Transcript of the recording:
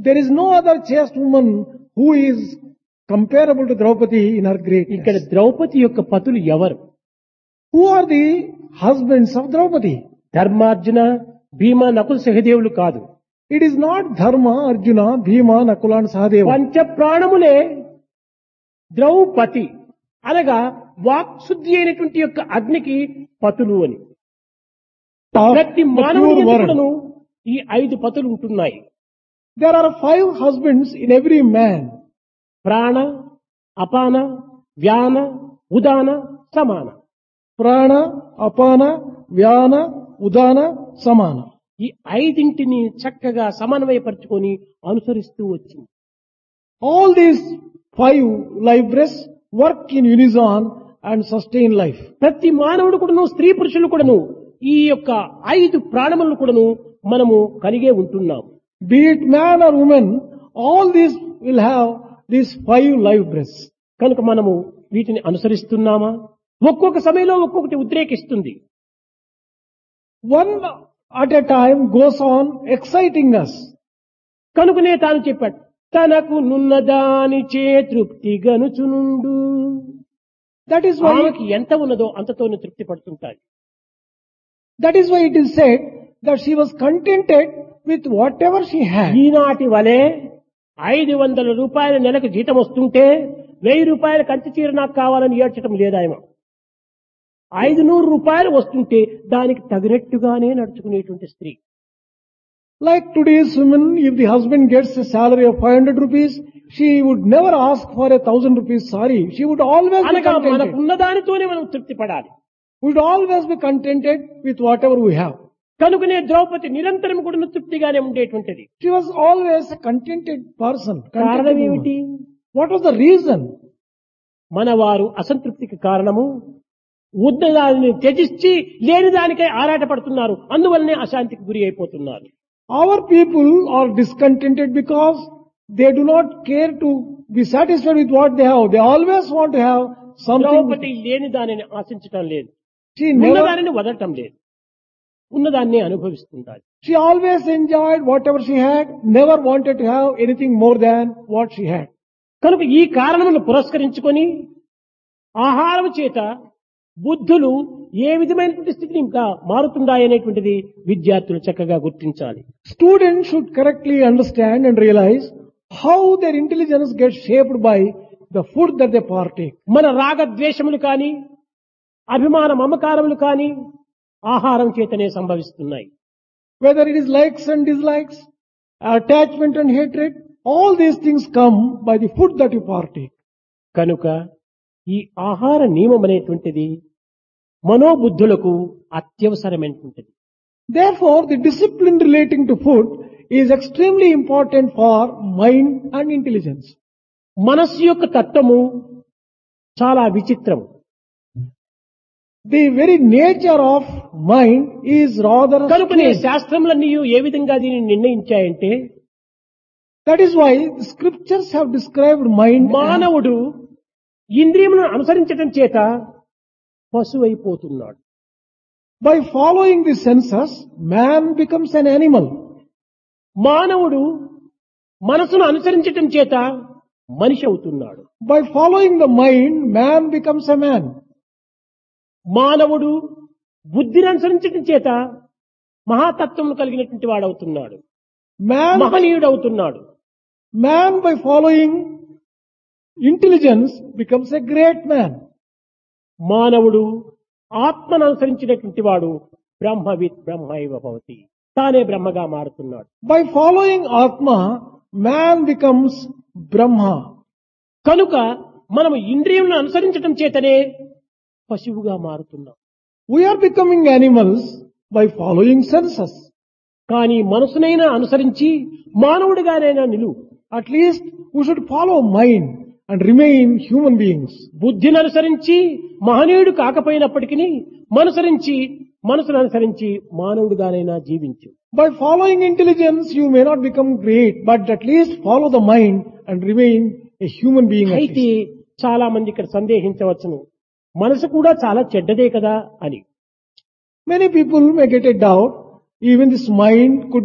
There is no other chaste woman who is comparable to Draupadi in her ఇక్కడ greatness. Draupadi యొక్క పతులు ఎవరు Who are the husbands of Draupadi? ధర్మార్జున భీమ నకుల సహదేవులు కాదు It is not Dharma, Arjuna, Bhima, Nakula and Sahadeva. పంచ ప్రాణములే ద్రౌపది అనగా వాక్శుద్ధి అయినటువంటి యొక్క అగ్నికి పతులు అని Of ప్రతి the మానవుని pure ఎందుకును word. ఈ ఐదు పతులు ఉంటున్నాయి There are five husbands in every man. ప్రాణ అపాన వ్యాన ఉదాన సమాన Prana, Apana, Vyana, Udana, Samana. ఈ ఐదింటిని చక్కగా సమన్వయపరుచుకొని అనుసరిస్తూ వచ్చింది All these five life breaths work in unison and sustain life. ప్రతి మానవుడు కూడాను స్త్రీ పురుషులు కూడాను ఈ యొక్క ఐదు ప్రాణములను కూడాను మనము కలిగే ఉంటున్నాం Be it man or woman, all these will have these five life breaths. కనుక మనము వీటిని అనుసరిస్తున్నామా ఒక్కొక్క సమయంలో ఒక్కొక్కటి ఉద్రేకిస్తుంది One at a time goes on exciting us. కనుకనే తాను చెప్పాడు తనకు నున్నదాని చే తృప్తి గనుచునుండు That is why, ఆమెకి ఎంత ఉన్నదో అంతతోనే తృప్తి పడుతుంటాడు that is why it is said that she was contented with whatever she had. ఈనాటి వలె ఐదు వందల రూపాయల నెలకు జీతం వస్తుంటే వెయ్యి రూపాయల కంచి చీర నాకు కావాలని ఏడ్చడం లేదాయమ ఐదు నూరు రూపాయలు వస్తుంటే దానికి తగినట్టుగానే నడుచుకునేటువంటి స్త్రీ Like today's women, if the husband gets a salary of 500 rupees, she would never ask for a thousand rupees sorry. She would always be అనగా contented. మనకున్న దానితోనే మనం తృప్తి పడాలి Would always be contented with whatever we have. కనుకనే ద్రౌపది నిరంతరం కూడా తృప్తిగానే ఉండేటువంటిది She was always a contented person. contented కారణం woman. ఏమిటి What was the reason? మన వారు అసంతృప్తికి కారణము ఉన్న దానిని త్యజించి లేని దానికై ఆరాటపడుతున్నారు అందువల్లనే అశాంతికి గురి అయిపోతున్నారు Our people are discontented because they do not care to be satisfied with what they have. They always want to have something. Draupadi లేని దానిని ఆశించటం లేదు She ఉన్న never, దానిని వదలటం లేదు ఉన్నదాన్ని అనుభవిస్తుంటారు she always enjoyed whatever she had, never wanted to have anything more than what she had. కనుక ఈ కారణమును పురస్కరించుకొని ఆహారం చేత బుద్ధులు ఏ విధమైనటువంటి స్థితిని ఇంకా మారుతుండాయనేటువంటిది విద్యార్థులు చక్కగా గుర్తించాలి Students should correctly understand and realize how their intelligence gets shaped by the food that they partake. మన రాగద్వేషములు కాని అభిమాన మమకారములు కాని ఆహారం చేతనే సంభవిస్తున్నాయి Whether it is likes and dislikes, attachment and hatred, all these things come by the food that you partake. కనుక ఈ ఆహార నియమం అనేటువంటిది మనోబుద్ధులకు అత్యవసరమైనటువంటిది Therefore, the discipline relating to food is extremely important for mind and intelligence. మనస్సు యొక్క తత్వము చాలా విచిత్రం The very nature of mind is rather కనుకనే strange. శాస్త్రములన్నీ ఏ విధంగా దీనిని నిర్ణయించాయంటే That is why the scriptures have described mind as మానవుడు ఇంద్రియములను అనుసరించటం చేత పశువైపోతున్నాడు by following the senses, man becomes an animal. మానవుడు మనసును అనుసరించటం చేత మనిషి అవుతున్నాడు By following the mind, man becomes a man. మానవుడు బుద్ధిని అనుసరించటం చేత మహాతత్వం కలిగినటువంటి వాడవుతున్నాడు Man, మహనీయుడు అవుతున్నాడు man by following intelligence becomes a great man. మానవుడు ఆత్మను అనుసరించినటువంటి వాడు బ్రహ్మవిత్ బ్రహ్మైవ భవతి తానే బ్రహ్మగా మారుతున్నాడు By following Atma, man becomes Brahma. కనుక మనము ఇంద్రియములను అనుసరించటం చేతనే పశువుగా మారుతున్నాం We are becoming animals by following senses. కానీ మనసునైనా అనుసరించి మానవుడిగానైనా నిలువు At least we should follow mind and remain human beings. బుద్ధిని అనుసరించి మహనీయుడు కాకపోయినప్పటికీ మనసరించి మనసును అనుసరించి మానవుడిగానైనా జీవించు By following intelligence, you may not become great, but at least follow the mind and remain a human being. at అయితే least. చాలా మంది ఇక్కడ సందేహించవచ్చును మనసు కూడా చాలా చెడ్డదే కదా అని Many people may get a doubt, even this mind could